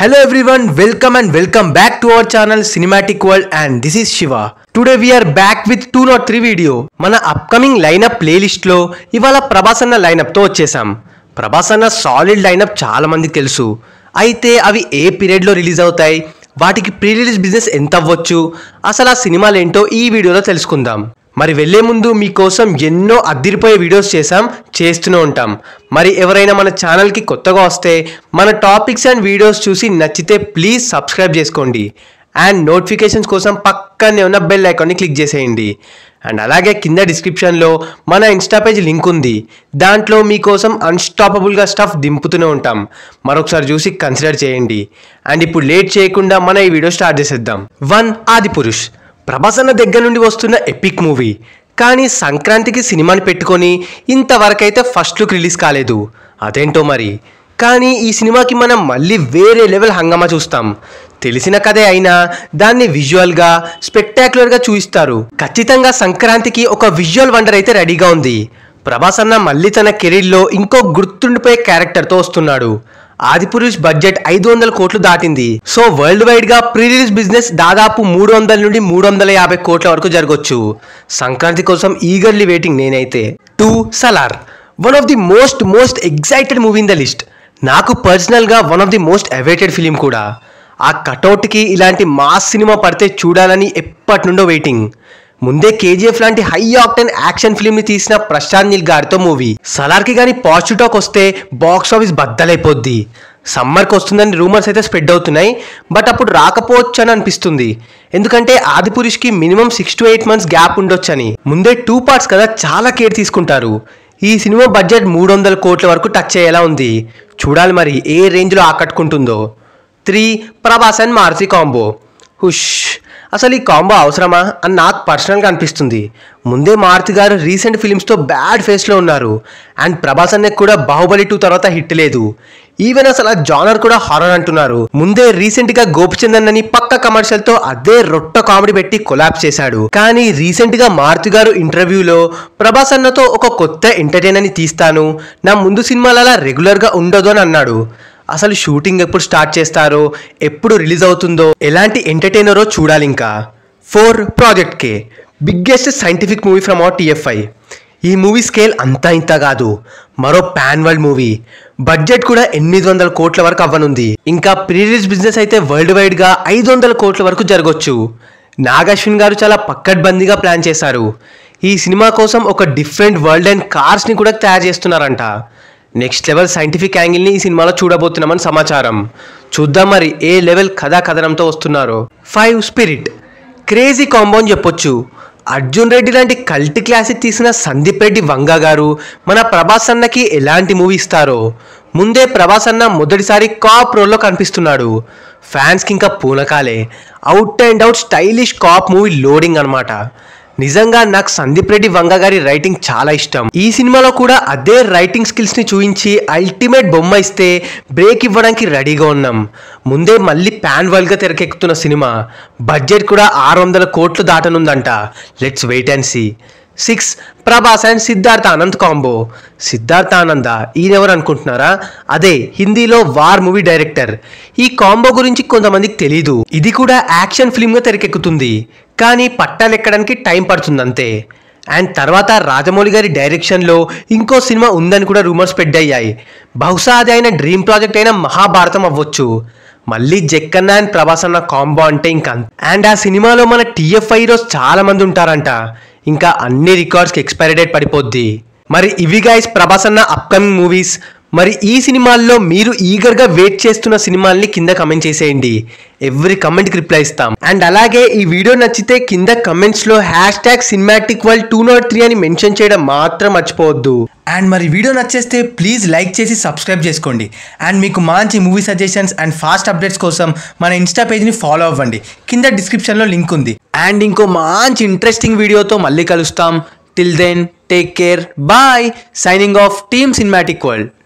Hello everyone, welcome and welcome back to our channel Cinematic World and this is Shiva. Today we are back with 2 not 3 video. మన upcoming lineup playlist లో ఇవాళ ప్రభాస్ అన్న lineup తో వచ్చేసాం ప్రభాస్ అన్న solid lineup చాలా మందికి తెలుసు అయితే అవి ఏ పీరియడ్ లో రిలీజ్ అవుతాయి వాటికి ప్రీ రిలీజ్ బిజినెస్ ఎంత అవ్వచ్చు అసలు ఆ సినిమాలు ఏంటో ఈ వీడియోలో తెలుసుకుందాం మరి వెళ్లే ముందు మీకోసం ఎన్నో అద్దిరిపోయే వీడియోస్ చేసాం చేస్తూనే ఉంటాం మరి ఎవరైనా మన ఛానల్కి కొత్తగా వస్తే మన టాపిక్స్ అండ్ వీడియోస్ చూసి నచ్చితే ప్లీజ్ సబ్స్క్రైబ్ చేసుకోండి అండ్ నోటిఫికేషన్స్ కోసం పక్కనే ఉన్న బెల్ ఐకాన్ని క్లిక్ చేసేయండి అండ్ అలాగే కింద డిస్క్రిప్షన్లో మన ఇన్స్టా పేజ్ లింక్ ఉంది దాంట్లో మీకోసం అన్స్టాపబుల్గా స్టఫ్ దింపుతూనే ఉంటాం మరొకసారి చూసి కన్సిడర్ చేయండి అండ్ ఇప్పుడు లేట్ చేయకుండా మన ఈ వీడియో స్టార్ట్ చేసేద్దాం వన్ ఆది పురుష్ ప్రభాస్ అన్న దగ్గర నుండి వస్తున్న ఎపిక్ మూవీ కానీ సంక్రాంతికి సినిమాని పెట్టుకొని ఇంతవరకైతే ఫస్ట్ లుక్ రిలీజ్ కాలేదు అదేంటో మరి కానీ ఈ సినిమాకి మనం మళ్ళీ వేరే లెవెల్ హంగామా చూస్తాం తెలిసిన కథే అయినా దాన్ని విజువల్గా స్పెక్టాక్యులర్గా చూపిస్తారు ఖచ్చితంగా సంక్రాంతికి ఒక విజువల్ వండర్ అయితే రెడీగా ఉంది ప్రభాస్ అన్న మళ్ళీ తన కెరీర్లో ఇంకో గుర్తుండిపోయే క్యారెక్టర్తో వస్తున్నాడు ఆదిపురుష్ బడ్జెట్ ఐదు వందల కోట్లు దాటింది సో వరల్డ్ వైడ్ గా ప్రీ రిలీజ్ బిజినెస్ దాదాపు మూడు వందల నుండి మూడు వందల యాభై కోట్ల వరకు జరగవచ్చు సంక్రాంతి కోసం ఈగర్లీ వెయిటింగ్ నేనైతే too Salaar one of the most most excited movie in the list నాకు పర్సనల్ గా one of the most awaited film కూడా ఆ కటౌట్కి ఇలాంటి మాస్ సినిమా పడితే చూడాలని ఎప్పటి నుండో వెయిటింగ్ ముందే కేజీఎఫ్ లాంటి హై ఆక్టెన్ యాక్షన్ ఫిల్మ్ ని తీసిన ప్రశాంత్ నీల్ గారితో మూవీ సలార్కి కానీ పాజిటివ్ టాక్ వస్తే బాక్స్ ఆఫీస్ బద్దలైపోద్ది సమ్మర్కి వస్తుందని రూమర్స్ అయితే స్ప్రెడ్ అవుతున్నాయి బట్ అప్పుడు రాకపోవచ్చు అని అనిపిస్తుంది ఎందుకంటే ఆదిపురుష్కి minimum six to eight months gap ఉండొచ్చని ముందే టూ పార్ట్స్ కదా చాలా కేర్ తీసుకుంటారు ఈ సినిమా బడ్జెట్ మూడు వందల కోట్ల వరకు టచ్ అయ్యేలా ఉంది చూడాలి మరి ఏ రేంజ్లో ఆకట్టుకుంటుందో three Prabhas and Maruthi combo hush అసలు ఈ కాంబో అవసరమా అని నాకు పర్సనల్గా అనిపిస్తుంది ముందే మారుతి గారు రీసెంట్ ఫిలిమ్స్తో బ్యాడ్ ఫేస్లో ఉన్నారు అండ్ ప్రభాస్ అన్నకి కూడా బాహుబలి టూ తర్వాత హిట్ లేదు ఈవెన్ అసలు ఆ జానర్ కూడా హారర్ అంటున్నారు ముందే రీసెంట్ గా గోపిచందన్ అని పక్క కమర్షియల్ తో అదే రొట్ట కామెడీ పెట్టి కొలాప్స్ చేశాడు కానీ రీసెంట్ గా మారుతి గారు ఇంటర్వ్యూలో ప్రభాస్ అన్నతో ఒక కొత్త ఎంటర్టైన్ అని తీస్తాను నా ముందు సినిమాలలా రెగ్యులర్ గా ఉండదు అని అన్నాడు అసలు షూటింగ్ ఎప్పుడు స్టార్ట్ చేస్తారో ఎప్పుడు రిలీజ్ అవుతుందో ఎలాంటి ఎంటర్టైనరో చూడాలి ఇంకా four Project K biggest scientific movie from our TFI ఈ మూవీ స్కేల్ అంతా ఇంత కాదు మరో పాన్ వరల్డ్ మూవీ బడ్జెట్ కూడా ఎనిమిది వందల కోట్ల వరకు అవ్వనుంది ఇంకా ప్రీ రిలీజ్ బిజినెస్ అయితే వరల్డ్ వైడ్ గా ఐదు వందల కోట్ల వరకు జరగొచ్చు నాగశ్విన్ గారు చాలా పక్కడ్బందీగా ప్లాన్ చేశారు ఈ సినిమా కోసం ఒక డిఫరెంట్ వరల్డ్ అండ్ కార్స్ ని కూడా తయారు చేస్తున్నారంట నెక్స్ట్ లెవెల్ సైంటిఫిక్ యాంగిల్ని ఈ సినిమాలో చూడబోతున్నామని సమాచారం చూద్దాం మరి ఏ లెవెల్ కథా కథనంతో వస్తున్నారో ఫైవ్ స్పిరిట్ క్రేజీ కాంబో అని చెప్పొచ్చు అర్జున్ రెడ్డి లాంటి కల్ట్ క్లాసిక్ తీసిన సందీప్ రెడ్డి వంగ గారు మన ప్రభాస్ అన్నకి ఎలాంటి మూవీ ఇస్తారో ముందే ప్రభాస్ అన్న మొదటిసారి కాప్ రోల్లో కనిపిస్తున్నాడు ఫ్యాన్స్కి ఇంకా పూనకాలే out and out stylish cop movie loading అనమాట నిజంగా నాకు సందీప్ రెడ్డి వంగ గారి రైటింగ్ చాలా ఇష్టం ఈ సినిమాలో కూడా అదే రైటింగ్ స్కిల్స్ ని చూపించి అల్టిమేట్ బొమ్మ ఇస్తే బ్రేక్ ఇవ్వడానికి రెడీగా ఉన్నాం ముందే మళ్ళీ పాన్ వరల్డ్ గా తెరకెక్కుతున్న సినిమా బడ్జెట్ కూడా ఆరు వందల కోట్లు దాటనుందంట let's wait and see six Prabhas and Siddharth Anand combo Siddharth Ananda ఈయనెవరు అనుకుంటున్నారా అదే హిందీలో వార్ మూవీ డైరెక్టర్ ఈ కాంబో గురించి కొంతమందికి తెలీదు ఇది కూడా యాక్షన్ ఫిల్మ్ గా తెరకెక్కుతుంది కానీ పట్టాలు ఎక్కడానికి టైం పడుతుంది అంతే అండ్ తర్వాత రాజమౌళి గారి డైరెక్షన్లో ఇంకో సినిమా ఉందని కూడా రూమర్స్ పెద్దయ్యాయి బహుశా అది ఆయన డ్రీమ్ ప్రాజెక్ట్ అయిన మహాభారతం అవ్వచ్చు మళ్ళీ జక్కన్న అండ్ ప్రభాస్ అన్న కాంబో అంటే ఇంకా అండ్ ఆ సినిమాలో మన టీఎఫ్ హీరోస్ చాలా మంది ఉంటారంట ఇంకా అన్ని రికార్డ్స్కి ఎక్స్పైరీ డేట్ పడిపోద్ది మరి ఇవి గైస్ ప్రభాస్ అన్న అప్కమింగ్ మూవీస్ మరి ఈ సినిమాల్లో మీరు ఈగర్గా వెయిట్ చేస్తున్న సినిమాల్ని కింద కమెంట్ చేసేయండి ఎవ్రీ కమెంట్కి రిప్లై ఇస్తాం అండ్ అలాగే ఈ వీడియో నచ్చితే కింద కమెంట్స్లో hash tag cinematic world two not three అని మెన్షన్ చేయడం మాత్రం మర్చిపోవద్దు అండ్ మరి వీడియో నచ్చేస్తే ప్లీజ్ లైక్ చేసి సబ్స్క్రైబ్ చేసుకోండి అండ్ మీకు మంచి movie suggestions and fast updates కోసం మన ఇన్స్టా పేజ్ని ఫాలో అవ్వండి కింద డిస్క్రిప్షన్లో లింక్ ఉంది అండ్ ఇంకో మంచి ఇంట్రెస్టింగ్ వీడియోతో మళ్ళీ కలుస్తాం till then take care bye signing off team cinematic world